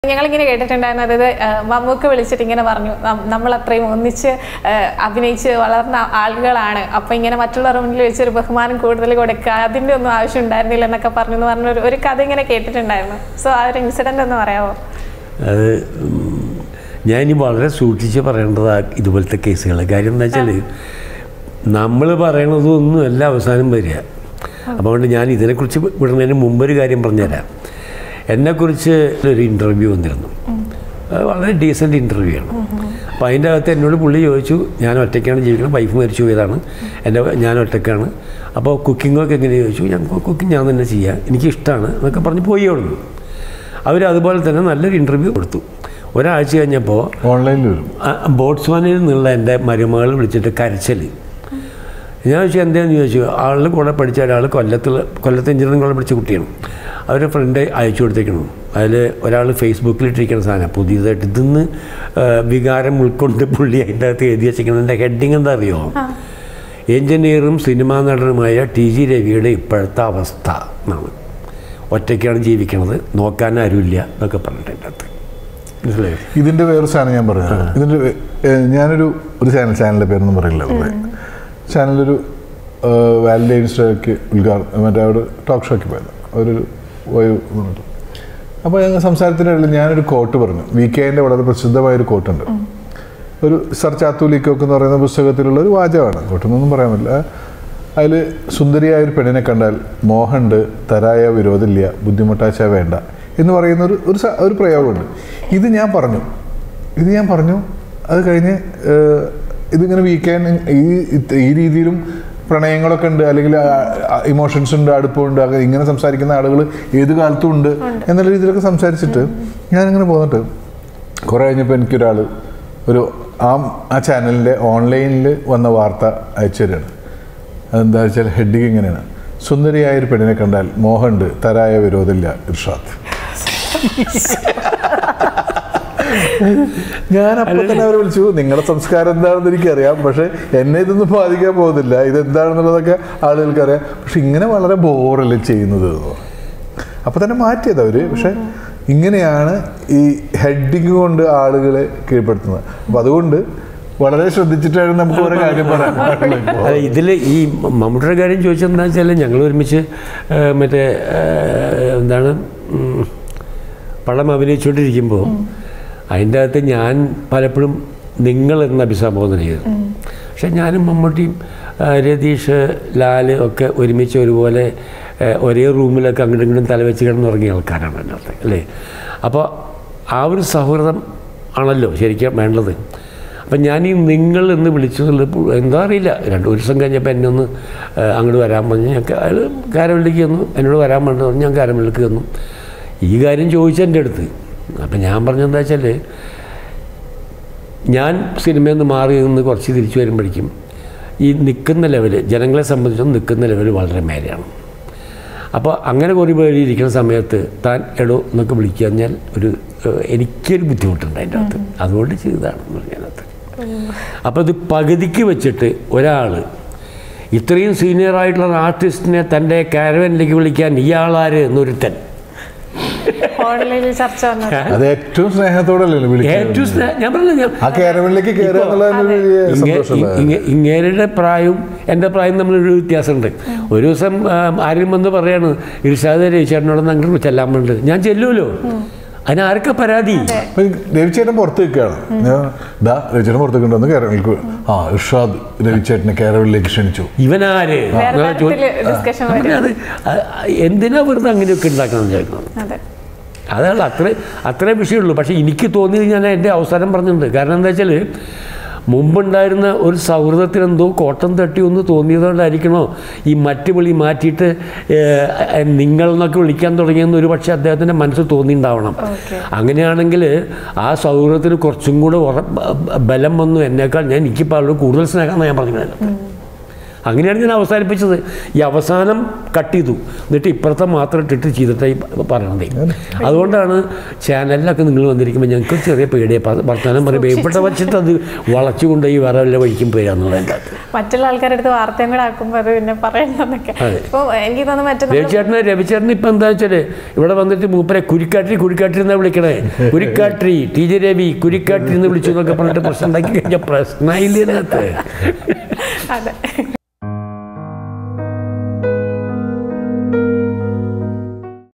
ഞങ്ങളിങ്ങനെ കേട്ടിട്ടുണ്ടായിരുന്നു അതായത് ആ, മമ്മൂക്ക് വിളിച്ചിട്ട് ഇങ്ങനെ പറഞ്ഞു "നം- നമ്മൾ അത്രയും ഒന്നിച്ച് ആ, അഭിനയിച്ച് വളർന്ന ആളുകളാണ് അപ്പൊ ഇങ്ങനെ മറ്റുള്ളവരുടെ മുന്നിൽ വെച്ചൊരു ബഹുമാനം കൂടുതൽ കൊടുക്കുക അതിന്റെ ഒന്നും ആവശ്യം ഉണ്ടായിരുന്നില്ല എന്നൊക്കെ പറഞ്ഞു എന്ന് പറഞ്ഞ ഒരു- ഒരു കഥ ഇങ്ങനെ കേട്ടിട്ടുണ്ടായിരുന്നു സോ ആ ഒരു ഇൻസിഡന്റ് ഒന്ന് പറയാമോ അത് ഉം, ഞാനിനി വളരെ സൂക്ഷിച്ച് പറയേണ്ടതാ ഇതുപോലത്തെ കേസുകൾ കാര്യം എന്താ വെച്ചാൽ നമ്മൾ പറയണതൊന്നും അല്ല അവസാനം വരിക അപ്പോൾ അതുകൊണ്ട് ഞാൻ ഇതിനെക്കുറിച്ച് വിടുന്നതിന് മുമ്പൊരു കാര്യം പറഞ്ഞുതരാം എന്നെക്കുറിച്ച് ഒരു ഇൻ്റർവ്യൂ വന്നിരുന്നു അത് വളരെ ഡീസൻറ്റ് ഇൻ്റർവ്യൂ ആണ് അപ്പോൾ അതിൻ്റെ അകത്ത് എന്നോട് പുള്ളി ചോദിച്ചു ഞാൻ ഒറ്റയ്ക്കാണ് ജീവിക്കുന്നത് വൈഫ് മരിച്ചു പോയതാണ് എൻ്റെ ഞാൻ ഒറ്റയ്ക്കാണ് അപ്പോൾ കുക്കിങ്ങൊക്കെ എങ്ങനെ ചോദിച്ചു ഞാൻ കുക്കിംഗ് ഞാൻ തന്നെ ചെയ്യാം എനിക്കിഷ്ടമാണ് എന്നൊക്കെ പറഞ്ഞ് പോയി അവിടുന്ന് അവർ അതുപോലെ തന്നെ നല്ലൊരു ഇൻ്റർവ്യൂ കൊടുത്തു ഒരാഴ്ച കഴിഞ്ഞപ്പോൾ ഓൺലൈനിൽ വരും ബോട്ട്സ്വാനിൽ നിന്നുള്ള എൻ്റെ മരുമകൾ വിളിച്ചിട്ട് കരച്ചൽ ഞാൻ ചോദിച്ചു എന്താണെന്ന് ചോദിച്ചു ആളുടെ കൂടെ പഠിച്ച ഒരാൾ കൊല്ലത്തിൽ കൊല്ലത്ത് എഞ്ചിനീയറിംഗ് കൂടെ പഠിച്ച കുട്ടിയാണ് അവരുടെ ഫ്രണ്ട് അയച്ചു കൊടുത്തേക്കണം അതിൽ ഒരാൾ ഫേസ്ബുക്കിൽ ഇട്ടിരിക്കുന്ന സാധനം പുതിയതായിട്ട് ഇതിന്ന് ആ, വികാരം ഉൾക്കൊണ്ട് പുള്ളി അതിൻ്റെ അകത്ത് എഴുതി വെച്ചിരിക്കുന്നതിൻ്റെ ഹെഡിങ് എന്താ അറിയോ എഞ്ചിനീയറും സിനിമാ നടനുമായ ടി ജി രവിയുടെ ഇപ്പോഴത്തെ അവസ്ഥ എന്നാണ് ഒറ്റയ്ക്കാണ് ജീവിക്കണത് നോക്കാൻ ആരുമില്ല എന്നൊക്കെ പറഞ്ഞിട്ട് അതിൻ്റെ അകത്ത് മനസ്സിലായോ ഇതിന്റെ വേറെ സാധനം ഞാൻ പറഞ്ഞു ഇതിന്റെ വേ- ഏ, ഞാനൊരു ഒരു ചാനൽ ചാനലിന്റെ പേരൊന്നും പറയില്ല വെറുതെ ചാനലൊരു വാലന്റൈൻസ് ഡേക്ക് ഉദ്ഘാടനം മറ്റേ അവിടെ ടോക്ക് ഷോയ്ക്ക് പോയത് ഒരു വയു വന്നിട്ട് അപ്പോൾ ഞങ്ങൾ സംസാരത്തിനിടയിൽ ഞാനൊരു കോട്ട് പറഞ്ഞു വി കെൻ്റെ വളരെ പ്രസിദ്ധമായൊരു കോട്ടുണ്ട് ഒരു സർ ചാത്തൂലിക്കൊക്കെ എന്ന് പറയുന്ന പുസ്തകത്തിലുള്ള ഒരു വാചകമാണ് കോട്ടെന്നൊന്നും പറയാൻ പറ്റില്ല അതിൽ സുന്ദരിയായ ഒരു പെണ്ണിനെ കണ്ടാൽ മോഹമുണ്ട് തരായ വിരോധമില്ല ബുദ്ധിമുട്ടാച്ച വേണ്ട എന്ന് പറയുന്ന ഒരു ഒരു സ- ഒരു പ്രയോഗമുണ്ട് ഇത് ഞാൻ പറഞ്ഞു ഇത് ഞാൻ പറഞ്ഞു അത് കഴിഞ്ഞ് ഏഹ്, ഇതിങ്ങനെ വീക്കാൻ ഈ ഇത് ഈ രീതിയിലും പ്രണയങ്ങളൊക്കെ ഉണ്ട് അല്ലെങ്കിൽ ഇമോഷൻസ് ഉണ്ട് അടുപ്പമുണ്ട് അങ്ങനെ ഇങ്ങനെ സംസാരിക്കുന്ന ആളുകൾ ഏത് കാലത്തും ഉണ്ട് എന്നുള്ള രീതിയിലൊക്കെ സംസാരിച്ചിട്ട് ഞാനിങ്ങനെ പോന്നിട്ട് കുറേ കഴിഞ്ഞപ്പോൾ എനിക്കൊരാൾ ഒരു ആ ആ ചാനലിൻ്റെ ഓൺലൈനിൽ വന്ന വാർത്ത അയച്ചു തരികയാണ് അതെന്താ വെച്ചാൽ ഹെഡിങ് ഇങ്ങനെയാണ് സുന്ദരിയായ ഒരു പെണ്ണിനെ കണ്ടാൽ മോഹമുണ്ട് തരായ വിരോധമില്ല ഇർഷാദ് ഞാൻ അപ്പോൾ തന്നെ അവരെ വിളിച്ചു നിങ്ങളുടെ സംസ്കാരം എന്താണെന്ന് എനിക്കറിയാം പക്ഷേ എന്നെ ഇതൊന്നും ബാധിക്കാൻ പോകുന്നില്ല ഇതെന്താണെന്നുള്ളതൊക്കെ ആളുകൾക്കറിയാം പക്ഷെ ഇങ്ങനെ വളരെ ബോറല്ലേ ചെയ്യുന്നത് എന്ന് പറഞ്ഞു. അപ്പോൾ തന്നെ മാറ്റിയത് അവർ പക്ഷെ ഇങ്ങനെയാണ് ഈ ഹെഡിങ് കൊണ്ട് ആളുകളെ കീഴ്പ്പെടുത്തുന്നത് അപ്പം അതുകൊണ്ട് വളരെ ശ്രദ്ധിച്ചിട്ടാണ് നമുക്ക് ഓരോ കാര്യം പറയാൻ പാടുള്ളൂ ഇപ്പോൾ. അല്ല ഇതിൽ ഈ മമ്മൂട്ടിയുടെ കാര്യം ചോദിച്ചെന്താ വെച്ചാൽ ഞങ്ങൾ ഒരുമിച്ച് ആ, മറ്റേ ആ, എന്താണ് ഉം, പടം അഭിനയിച്ചുകൊണ്ടിരിക്കുമ്പോൾ അതിൻ്റെ അകത്ത് ഞാൻ പലപ്പോഴും നിങ്ങൾ എന്ന് അഭിസംബോധന ചെയ്തു പക്ഷെ ഞാനും മമ്മൂട്ടിയും ആ, രതീഷ് ലാല് ഒക്കെ ഒരുമിച്ച് ഒരുപോലെ ആ, ഒരേ റൂമിലൊക്കെ അങ്ങോട്ടും ഇങ്ങോട്ടും തലവെച്ച് കിടന്നുറങ്ങിയ ആൾക്കാരാണ് അതിനകത്ത് അല്ലേ അപ്പോൾ ആ ഒരു സൗഹൃദം ആണല്ലോ ശരിക്കും വേണ്ടത് അപ്പം ഞാൻ ഈ നിങ്ങൾ എന്ന് വിളിച്ചതിൽ എന്താ അറിയില്ല രണ്ട് ഒരു ദിവസം കഴിഞ്ഞപ്പോൾ എന്നെ ഒന്ന് ആ, അങ്ങോട്ട് വരാൻ പറഞ്ഞു ഞാൻ അയാൾ കാരവള്ളിക്ക് വന്നു എന്നോട് വരാൻ പറഞ്ഞു പറഞ്ഞു ഞാൻ കാരവള്ളിക്ക് വന്നു ഈ കാര്യം ചോദിച്ചു എൻ്റെ അടുത്ത് അപ്പം ഞാൻ പറഞ്ഞെന്താ വെച്ചാൽ ഞാൻ സിനിമയിൽ നിന്ന് മാറി നിന്ന് കുറച്ച് തിരിച്ചു വരുമ്പോഴേക്കും ഈ നിൽക്കുന്ന ലെവൽ ജനങ്ങളെ സംബന്ധിച്ചും നിൽക്കുന്ന ലെവൽ വളരെ മേലെയാണ് അപ്പോൾ അങ്ങനെ കുറേ പേര് ഇരിക്കുന്ന സമയത്ത് താൻ എടോ എന്നൊക്കെ വിളിക്കുക കഴിഞ്ഞാൽ ഒരു ഏഹ്, എനിക്കൊരു ബുദ്ധിമുട്ടുണ്ട് അതിൻ്റെ അകത്ത് അതുകൊണ്ട് ചെയ്തതാണെന്ന് പറഞ്ഞതിനകത്ത് അപ്പോൾ ഇത് പകുതിക്ക് വെച്ചിട്ട് ഒരാൾ ഇത്രയും സീനിയർ ആയിട്ടുള്ള ഒരു ആർട്ടിസ്റ്റിനെ തൻ്റെ കാരവനിലേക്ക് വിളിക്കാൻ ഇയാളാര് എന്നൊരുത്തൻ ഓൺലൈനിൽ ചർച്ച വന്നത് അത് ഏറ്റവും സ്നേഹത്തോടല്ലേ ഏറ്റവും വിളിക്കുന്നത് സ്നേ- ഞാൻ പറഞ്ഞില്ല ഞാൻ ആ കേരളിലേക്ക് കയറുക എന്നുള്ളതിന് ഒരു വലിയ ഇങ്ങ- സന്തോഷമുള്ള ഇങ്ങ- ഇങ്ങേരുടെ പ്രായവും എൻ്റെ പ്രായം തമ്മിലൊരു വ്യത്യാസമുണ്ട് ഒരു ദിവസം ആ, ആരെങ്കിലും വന്ന് പറയാണ് ഇർഷാദ് രവിചേട്ടനോട് അങ്ങോട്ട് ചെല്ലാൻ വേണ്ടത് ഞാൻ ചെല്ലുമല്ലോ അതിനാരൊക്കെ പരാതി അപ്പൊ ഈ രവിചേട്ടൻ പുറത്ത് നിൽക്കുകയാണ് ഞാൻ ദാ രവിചേട്ടൻ പുറത്ത് നിൽക്കുന്നുണ്ടെന്ന് കേരളിലേക്ക് ആ ഇർഷാദ് രവിചേട്ടനെ കേരളിലേക്ക് ക്ഷണിച്ചു ഇവനാര് വേറെ എന്നാ ചോ- തരത്തില് discussion ആ, വരും. അത് ആ, എന്തിനാ വെറുതെ അങ്ങനെയൊക്കെ ഉണ്ടാക്കണം വിചാരിക്കണം അതെ അതാണ് അത്ര അത്രേ വിഷയമുള്ളൂ പക്ഷേ എനിക്ക് തോന്നിയത് ഞാൻ എൻ്റെ അവസാനം പറഞ്ഞിട്ടുണ്ട് കാരണം എന്താ വെച്ചാൽ മുമ്പുണ്ടായിരുന്ന ഒരു സൗഹൃദത്തിന് എന്തോ കോട്ടം തട്ടി ഒന്ന് തോന്നിയതുകൊണ്ടായിരിക്കണോ ഈ മറ്റ് വിളി മാറ്റിയിട്ട് ഏഹ്, നിങ്ങൾ എന്നൊക്കെ വിളിക്കാൻ തുടങ്ങിയെന്ന് ഒരു പക്ഷേ അദ്ദേഹത്തിൻ്റെ മനസ്സ് തോന്നിയിട്ടുണ്ടാവണം ഓക്കെ അങ്ങനെയാണെങ്കിൽ ആ സൗഹൃദത്തിന് കുറച്ചും കൂടെ ഉറ ബ- ബലം വന്നു എന്നേക്കാൾ ഞാൻ എനിക്കിപ്പോൾ അവരോട് കൂടുതൽ സ്നേഹമാണ് ഞാൻ പറഞ്ഞത് അങ്ങനെയാണ് ഞാൻ അവസാനിപ്പിച്ചത് ഈ അവസാനം കട്ട് ചെയ്തു എന്നിട്ട് ഇപ്പുറത്തെ മാത്രം ഇട്ടിട്ട് ചെയ്തിട്ടായി പറയണത് അതുകൊണ്ടാണ് ചാനലിലൊക്കെ നിങ്ങൾ വന്നിരിക്കുമ്പോൾ ഞങ്ങൾക്ക് ചെറിയ പേടിയെ വർത്തമാനം പറയുമ്പോൾ ഇവിടെ വെച്ചിട്ട് അത് വളച്ചു കൊണ്ടുപോയി വേറെ വല്ല വഴിക്കും പോയാന്നുള്ളത് എൻ്റെ അത് മറ്റുള്ള ആൾക്കാരുടെ അടുത്ത് വാർത്തയും കൂടെ ആക്കുമ്പോൾ അത് പിന്നെ പറയണമെന്നൊക്കെ അതെ. ഇപ്പൊ എനിക്ക് തോന്നുന്നു മറ്റേ നമ്മള് രവിചേട്ടനെ രവിചേട്ടൻ ഇപ്പം എന്താ വെച്ചാൽ ഇവിടെ വന്നിട്ട് മൂപ്പരെ കുരിക്കാട്ടി കുരിക്കാട്ടി എന്നാ വിളിക്കണേ കുരിക്കാട്ടി ടി ജെ രവി കുരിക്കാട്ടി എന്ന് വിളിച്ചു എന്നൊക്കെ പറഞ്ഞിട്ട് പ്രശ്നം ഉണ്ടാക്കി കഴിഞ്ഞാൽ പ്രശ്നമില്ല ഇതിനകത്ത് അതെ